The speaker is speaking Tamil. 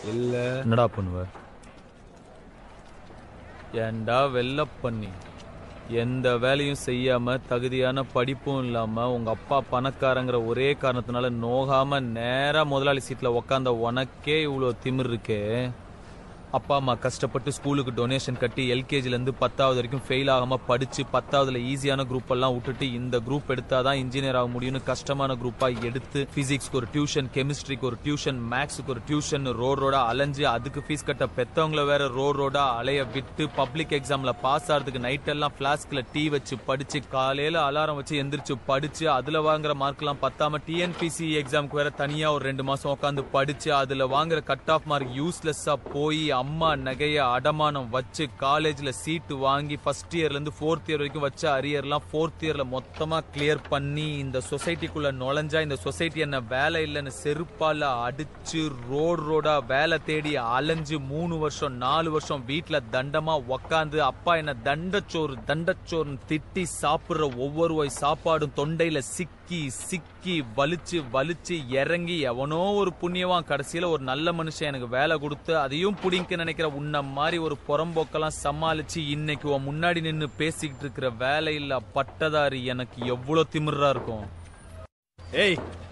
இல்ல என்னடா பண்ணுவ ஏன்டா வெள்ள பண்ணி எந்த வேலையும் செய்யாம தகுதியான படிப்பும் இல்லாம உங்க அப்பா பணக்காரங்கிற ஒரே காரணத்தினால நோகாம நேரா முதலாளி சீட்ல உக்காந்த உனக்கே இவ்வளோ திமிர் இருக்கே அப்பா அம்மா கஷ்டப்பட்டு ஸ்கூலுக்கு டொனேஷன் கட்டி எல்கேஜில இருந்து பத்தாவது வரைக்கும் ஃபெயில் ஆகாம படிச்சு பத்தாவதுல ஈஸியான குரூப் எல்லாம் விட்டுட்டு இந்த குரூப் எடுத்தாதான் இன்ஜினியர் ஆக முடியும்னு கஷ்டமான குரூப்பா எடுத்து பிசிக்ஸ்க்கு ஒரு டியூஷன் கெமிஸ்ட்ரிக்கு ஒரு டியூஷன் மேக்ஸுக்கு ஒரு டியூஷன் ரோட் ரோடா அலைஞ்சு அதுக்கு ஃபீஸ் கட்ட பெத்தவங்கள வேற ரோட் ரோடா அலைய விட்டு பப்ளிக் எக்ஸாம்ல பாஸ் ஆறதுக்கு நைட் எல்லாம் பிளாஸ்க்ல டீ வச்சு படிச்சு காலையில அலாரம் வச்சு எந்திரிச்சு படிச்சு அதுல வாங்குற மார்க் எல்லாம் பத்தாம டிஎன்பிசி எக்ஸாம்க்கு வேற தனியா ஒரு ரெண்டு மாசம் உட்காந்து படிச்சு அதுல வாங்குற கட் ஆஃப் மார்க் யூஸ்லெஸ்ஸா போய் அம்மா நகைய அடமானம் வச்சு காலேஜ்ல சீட்டு வாங்கி ஃபர்ஸ்ட் இயர்ல இருந்து ஃபோர்த் இயர் வரைக்கும் வச்ச அரியர்லாம் ஃபோர்த் இயர்ல மொத்தமா கிளியர் பண்ணி இந்த சொசைட்டிக்குள்ள நுழைஞ்சா இந்த சொசைட்டி என்ன வேலை இல்லைன்னு செருப்பால அடிச்சு ரோடு ரோடா வேலை தேடி அலைஞ்சு மூணு வருஷம் நாலு வருஷம் வீட்டுல தண்டமா உக்காந்து அப்பா என்ன தண்டச்சோறு தண்டச்சோறுன்னு திட்டி சாப்பிடுற ஒவ்வொரு வாய் சாப்பாடும் தொண்டையில சிக்கி சிக்கி வலிச்சு வலிச்சு இறங்கி எவனோ ஒரு புண்ணியவான் கடைசியில ஒரு நல்ல மனுஷன் எனக்கு வேலை கொடுத்து அதையும் புடிங்க நினைக்கிற உன்ன மாதிரி ஒரு புறம்போக்கெல்லாம் சமாளிச்சு இன்னைக்கு உன் முன்னாடி நின்னு பேசிக்கிட்டு இருக்கிற வேலையில்லா பட்டதாரி எனக்கு எவ்வளவு திமிரா இருக்கும் ஏய்